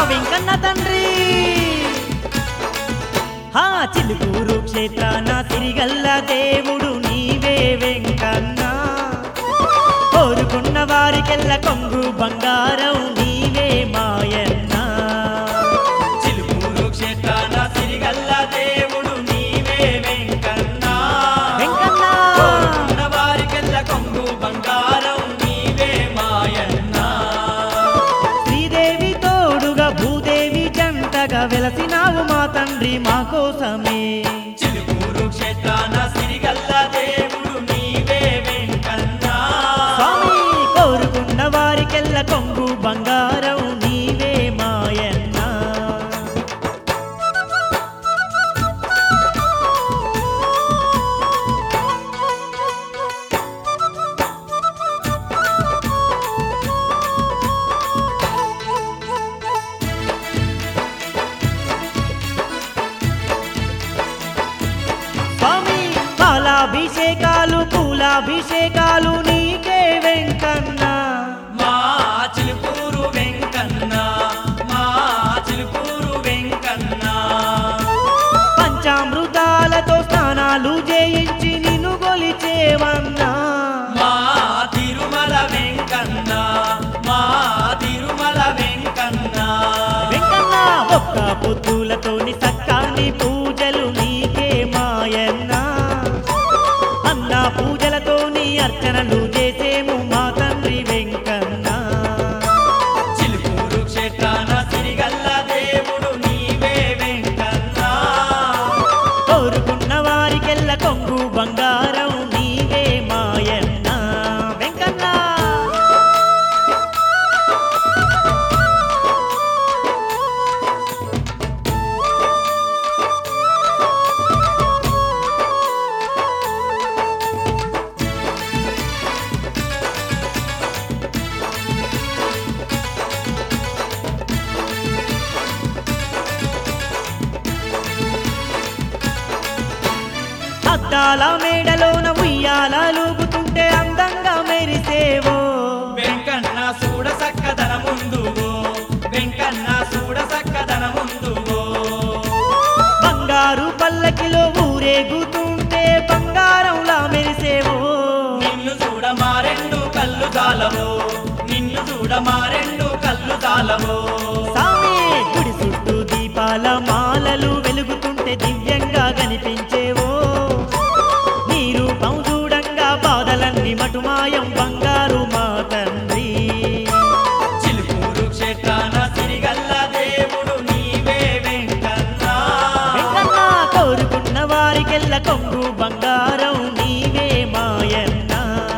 వెంకన్న తండ్రి హా చిలుకూరు క్షేత్రాన తిరిగల్ల దేవుడు నీవే వెంకన్న కోరుకున్న వారికెల్ల కొంగు బంగారం నీవే మాయన్న చిలుకూరు క్షేత్రాన సిరిగల్ల దేవుడు నీవే వెంకన్న వెంకన్న కోరుకున్న వారికెల్ల కొంగు బంగారం నీవే మాయన్న శ్రీదేవి తోడుగా భూదేవి జంటగా వెలసినావు మా తండ్రి మా కోసమే చిలుకూరు క్షేత్రాన సిరిగల్ల దేవుడు నీవే వెంకన్న స్వామి కోరుకున్న వారికెల్ల కొంగు బంగారం నీవే మాయన్న స్వామి పాలాభిషేకాలు పూలాభిషేకాలు నీకే వెంకన్న మా చిలుకూరు వెంకన్న మా చిలుకూరు వెంకన్న పంచామృతాలతో స్నానాలు చేయించి నిన్ను గొలిచేవన్నా మా తిరుమల వెంకన్న మా తిరుమల వెంకన్న వెంకన్న ఒక్క పొద్దులతోని సక్కాని పూజలు నీకే మాయన్న అన్న పూజలతోని అర్చనలు చేసేము మా తండ్రి వెంకన్న చిలుకూరు క్షేత్రాన సిరిగల్ల దేవుడు నీవే వెంకన్న కోరుకున్న వారికెల్ల కొంగు బంగారం నీవే మాయన్న వెంకన్న అద్దాల మేడలోన ఉయ్యాలూగుతుంటే అందంగా మెరిసేవో వెంకన్న చూడ సక్కదన ముందుగో వెంకన్న చూడ సక్కదన ముందుగో బంగారు పల్లకిలో ఊరేగుతుంటే బంగారంలా మెరిసేవో నిన్ను చూడ మా రెండు కళ్ళు జాలవో నిన్ను చూడ మా రెండు కళ్ళు జాలవో సామి గుడి చుట్టూ దీపాల మాలలు వెలుగుతుంటే దివ్యంగా కనిపించేవో నీ రూపం చూడంగా బాధలన్నీ మటుమాయం బంగారు మా తండ్రి చిలుకూరు క్షేత్రాన సిరిగల్ల దేవుడు నీవే వెంకన్న వెంకన్న కోరుకున్న వారికెల్ల కొంగు బంగారం నీవే మాయన్న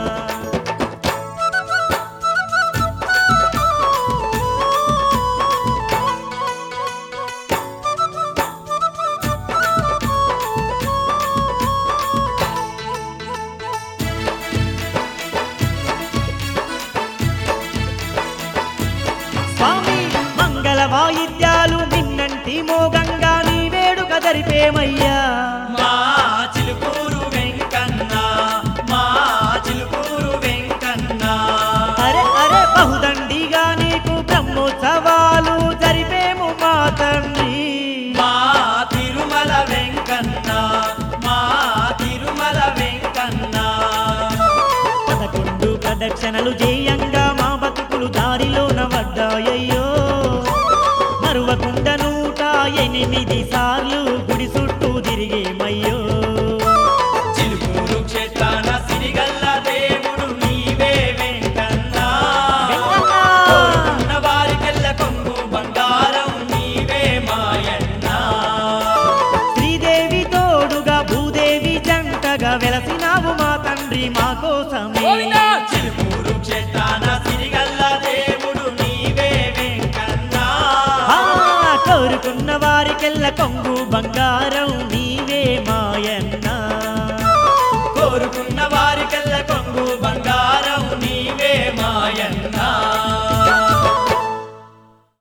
స్వామి మంగళ వాయిద్యాలు నిన్నంటి మోగంగా నీ వేడుక జరిపేమయ్యా మా చిలుకూరు వెంకన్న మా చిలుకూరు వెంకన్న అరే అరే బహుదండిగా నీకు బ్రహ్మోత్సవాలు జరిపేము మా తండ్రి మా తిరుమల వెంకన్న మా తిరుమల వెంకన్న పదకొండు ప్రదక్షిణలు చేయంగా మా బతుకులు దారిలోన పడ్డాయ్యో మరువకుండా నూట ఎనిమిది సార్లు గుడి చుట్టూ తిరిగేమయ్యో చిలుకూరు క్షేత్రాన సిరిగల్ల దేవుడు నీవే వెంకన్న వెంకన్న! కోరుకున్న వారికెల్ల కొంగు బంగారం నీవే మాయన్న శ్రీదేవి తోడుగా భూదేవి జంటగా వెలసినావు మా తండ్రి మా కోసమే చిలుకూరు క్షేత్రాన సిరిగల్ల దేవుడు నీవే వెంకన్న ఆ, కోరుకున్న వారికెల్ల కొంగు బంగారం నీవే మాయన్న కోరుకున్న వారికెల్ల కొంగు బంగారం నీవే మాయన్న